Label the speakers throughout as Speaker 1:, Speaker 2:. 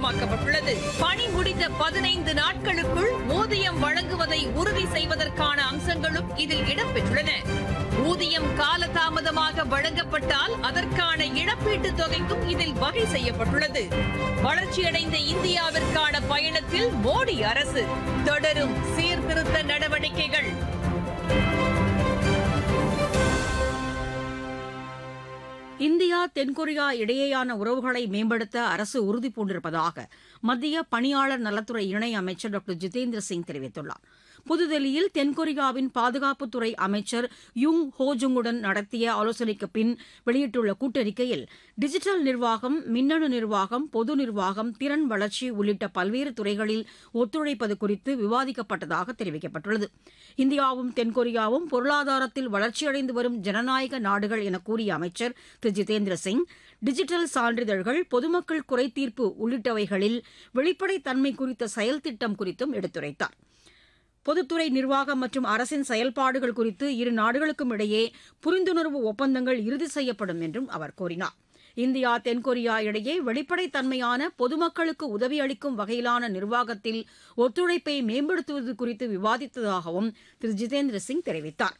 Speaker 1: கட்டாயமாக்கப்பட்டுள்ளது பணி முடிந்த பதினைந்து நாட்களுக்குள் ஊதியம் வழங்குவதை உறுதி செய்வதற்கான அம்சங்களும் இதில் இடம்பெற்றுள்ளன ஊதியம் காலதாமதமாக வழங்கப்பட்டால் அதற்கான இழப்பீட்டுத் தொகைக்கும் இதில் வகை செய்யப்பட்டுள்ளது வளர்ச்சியடைந்த இந்தியாவிற்கான பயணத்தில் மோடி அரசு தொடரும் சீர்திருத்த நடவடிக்கைகள்
Speaker 2: இந்தியா தென்கொரியா இடையேயான உறவுகளை மேம்படுத்த அரசு உறுதி பூண்டிருப்பதாக மத்திய பணியாளர் நலத்துறை இணை அமைச்சர் டாக்டர் ஜிதேந்திர சிங் தெரிவித்துள்ளார் புதுதில்லியில் தென்கொரியாவின் பாதுகாப்புத்துறை அமைச்சர் யுங் ஹோஜுங்குடன் நடத்திய ஆலோசனைக்கு பின் வெளியிட்டுள்ள கூட்டறிக்கையில் டிஜிட்டல் நிர்வாகம் மின்னணு நிர்வாகம் பொது நிர்வாகம் திறன் வளர்ச்சி உள்ளிட்ட பல்வேறு துறைகளில் ஒத்துழைப்பது குறித்து விவாதிக்கப்பட்டதாக தெரிவிக்கப்பட்டுள்ளது இந்தியாவும் தென்கொரியாவும் பொருளாதாரத்தில் வளர்ச்சியடைந்து வரும் ஜனநாயக நாடுகள் என கூறிய அமைச்சர் திரு ஜிதேந்திர சிங் டிஜிட்டல் சான்றிதழ்கள் பொதுமக்கள் குறைதீர்ப்பு உள்ளிட்டவைகளில் வெளிப்படைத்தன்மை குறித்த செயல் திட்டம் குறித்தும் எடுத்துரைத்தார் பொதுத்துறை நிர்வாகம் மற்றும் அரசின் செயல்பாடுகள் குறித்து இரு நாடுகளுக்கும் இடையே புரிந்துணர்வு ஒப்பந்தங்கள் இறுதி செய்யப்படும் என்றும் அவர் கூறினார் இந்தியா தென்கொரியா இடையே வெளிப்படைத்தன்மையான பொதுமக்களுக்கு உதவி அளிக்கும் வகையிலான நிர்வாகத்தில் ஒத்துழைப்பை மேம்படுத்துவது குறித்து விவாதித்ததாகவும் திரு ஜிதேந்திர சிங் தெரிவித்தார்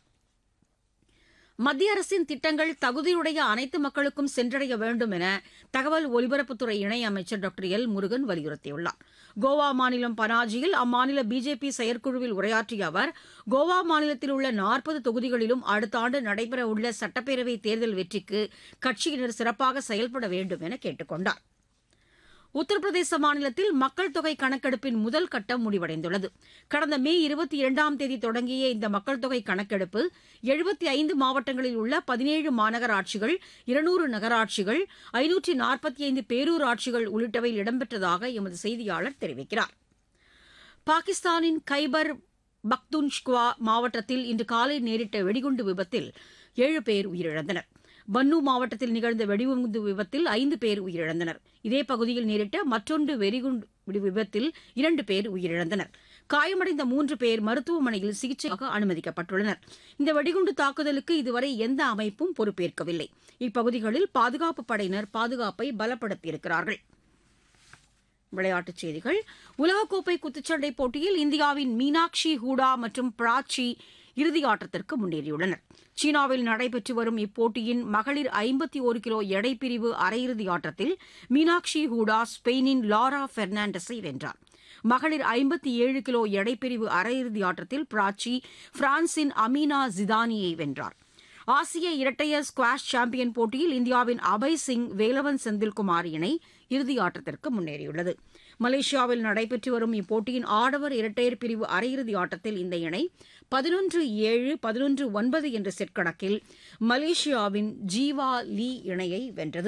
Speaker 2: மத்திய அரசின் திட்டங்கள் தகுதியுடைய அனைத்து மக்களுக்கும் சென்றடைய வேண்டும் என தகவல் ஒலிபரப்புத்துறை இணையமைச்சர் டாக்டர் எல் முருகன் வலியுறுத்தியுள்ளார் கோவா மாநிலம் பனாஜியில் அம்மாநில பிஜேபி செயற்குழுவில் உரையாற்றிய அவர் கோவா மாநிலத்தில் உள்ள நாற்பது தொகுதிகளிலும் அடுத்த ஆண்டு நடைபெறவுள்ள சட்டப்பேரவை தேர்தல் வெற்றிக்கு கட்சியினர் சிறப்பாக செயல்பட வேண்டும் என கேட்டுக் கொண்டார் உத்தரப்பிரதேச மாநிலத்தில் மக்கள் தொகை கணக்கெடுப்பின் முதல் கட்டம் முடிவடைந்துள்ளது கடந்த மே இருபத்தி இரண்டாம் தேதி தொடங்கிய இந்த மக்கள் தொகை கணக்கெடுப்பு எழுபத்தி ஐந்து மாவட்டங்களில் உள்ள பதினேழு மாநகராட்சிகள் இருநூறு நகராட்சிகள் ஐநூற்றி நாற்பத்தி ஐந்து பேரூராட்சிகள் உள்ளிட்டவையில் இடம்பெற்றதாக எமது செய்தியாளர் தெரிவிக்கிறார் பாகிஸ்தானின் கைபர் பக்துன்ஷ்குவா மாவட்டத்தில் இன்று காலை நேரிட்ட வெடிகுண்டு விபத்தில் ஏழு பேர் உயிரிழந்தனர் பன்னு மாவட்டத்தில் நிகழ்ந்த வெடிகுண்டு விபத்தில் ஐந்து பேர் உயிரிழந்தனர் இதே பகுதியில் நேரிட்ட மற்றொன்று வெடிகுண்டு விபத்தில் இரண்டு பேர் உயிரிழந்தனர் காயமடைந்த மூன்று பேர் மருத்துவமனையில் சிகிச்சைக்காக அனுமதிக்கப்பட்டுள்ளனர் இந்த வெடிகுண்டு தாக்குதலுக்கு இதுவரை எந்த அமைப்பும் பொறுப்பேற்கவில்லை இப்பகுதிகளில் பாதுகாப்பு படையினர் பாதுகாப்பை பலப்படுத்தியிருக்கிறார்கள் விளையாட்டுச் செய்திகள் உலகக்கோப்பை குத்துச்சண்டை போட்டியில் இந்தியாவின் மீனாட்சி ஹூடா மற்றும் பிராச்சி இறுதி ஆட்டத்திற்கு முன்னேறியுள்ளனர் சீனாவில் நடைபெற்று வரும் இப்போட்டியின் மகளிர் ஐம்பத்தி ஒரு கிலோ எடை பிரிவு அரையிறுதி ஆட்டத்தில் மீனாட்சி ஹூடா ஸ்பெயினின் லாரா பெர்னாண்டஸை வென்றார் மகளிர் ஐம்பத்தி ஏழு கிலோ எடைப்பிரிவு அரையிறுதி ஆட்டத்தில் பிராச்சி பிரான்சின் அமீனா ஜிதானியை வென்றார் ஆசிய இரட்டையர் ஸ்குவாஷ் சாம்பியன் போட்டியில் இந்தியாவின் அபய் சிங் வேலவன் செந்தில்குமார் இணை இறுதி ஆட்டத்திற்கு முன்னேறியுள்ளது மலேசியாவில் நடைபெற்று வரும் இப்போட்டியின் ஆடவர் இரட்டையர் பிரிவு அரையிறுதி ஆட்டத்தில் இந்த இணை பதினொன்று ஏழு பதினொன்று ஒன்பது என்ற செட் கணக்கில் மலேசியாவின் ஜீவா லீ இணையை வென்றது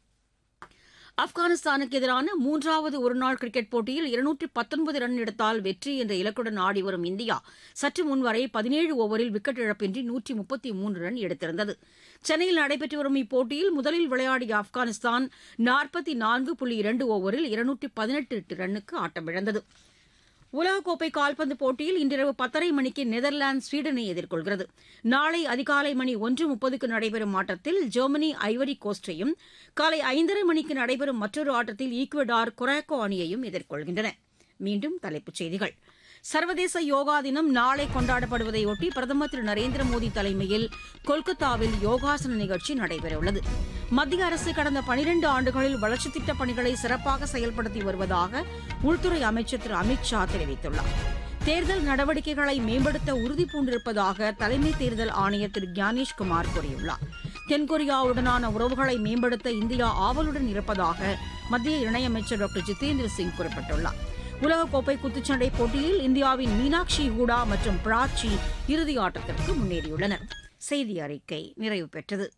Speaker 2: ஆப்கானிஸ்தானுக்கு எதிரான மூன்றாவது ஒருநாள் கிரிக்கெட் போட்டியில் இருநூற்றி பத்தொன்பது ரன் எடுத்தால் வெற்றி என்ற இலக்குடன் ஆடி வரும் இந்தியா சற்று முன்வரை பதினேழு ஓவரில் விக்கெட் இழப்பின்றி நூற்றி முப்பத்தி மூன்று ரன் எடுத்திருந்தது சென்னையில் நடைபெற்று வரும் இப்போட்டியில் முதலில் விளையாடிய ஆப்கானிஸ்தான் நாற்பத்தி நான்கு புள்ளி இரண்டு ஓவரில் இருநூற்றி பதினெட்டு ரன்னுக்கு ஆட்டமிழந்தது உலகக்கோப்பை கால்பந்து போட்டியில் இன்றிரவு பத்தரை மணிக்கு நெதர்லாந்து ஸ்வீடனை எதிர்கொள்கிறது நாளை அதிகாலை மணி ஒன்று முப்பதுக்கு நடைபெறும் ஆட்டத்தில் ஜெர்மனி ஐவரி கோஸ்டையும் காலை ஐந்தரை மணிக்கு நடைபெறும் மற்றொரு ஆட்டத்தில் ஈக்குவடார் கொராக்கோ அணியையும் எதிர்கொள்கின்றன மீண்டும் தலைப்புச் செய்திகள் சர்வதேச யோகா தினம் நாளை கொண்டாடப்படுவதையொட்டி பிரதமர் திரு நரேந்திர மோடி தலைமையில் கொல்கத்தாவில் யோகாசன நிகழ்ச்சி நடைபெறவுள்ளது மத்திய அரசு கடந்த பனிரண்டு ஆண்டுகளில் வளர்ச்சித் திட்டப் பணிகளை சிறப்பாக செயல்படுத்தி வருவதாக உள்துறை அமைச்சர் திரு அமித் ஷா தெரிவித்துள்ளார் தேர்தல் நடவடிக்கைகளை மேம்படுத்த உறுதிபூண்டிருப்பதாக தலைமை தேர்தல் ஆணையர் திரு ஞானேஷ்குமார் கூறியுள்ளார் தென்கொரியாவுடனான உறவுகளை மேம்படுத்த இந்தியா ஆவலுடன் இருப்பதாக மத்திய இணையமைச்சர் டாக்டர் ஜிதேந்திர சிங் குறிப்பிட்டுள்ளார் உலகக்கோப்பை குத்துச்சண்டை போட்டியில் இந்தியாவின் மீனாட்சி ஹூடா மற்றும் பிராச்சி இறுதி ஆட்டத்திற்கு முன்னேறியுள்ளனர் செய்தி அறிக்கை நிறைவு பெற்றது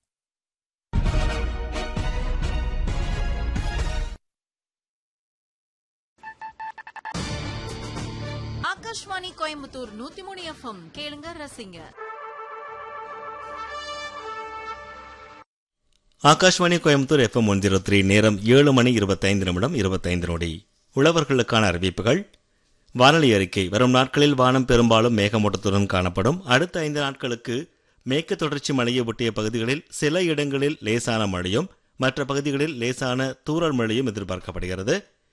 Speaker 3: ஆகாஷ்வாணி கோயம்புத்தூர் நூத்தி மூணு எஃப்எம் கேளுங்க ரசிங்க
Speaker 4: Akashvani Coimbatore FM one zero three நேரம் ஏழு மணி இருபத்தைந்து நிமிடம் இருபத்தைந்து நொடி உழவர்களுக்கான அறிவிப்புகள் வானொலி அறிக்கை வரும் நாட்களில் வானம் பெரும்பாலும் மேகமூட்டத்துடன் காணப்படும் அடுத்த ஐந்து நாட்களுக்கு மேற்கு தொடர்ச்சி மழையை ஒட்டிய பகுதிகளில் சில இடங்களில் லேசான மழையும் மற்ற பகுதிகளில் லேசான தூறல் மழையும் எதிர்பார்க்கப்படுகிறது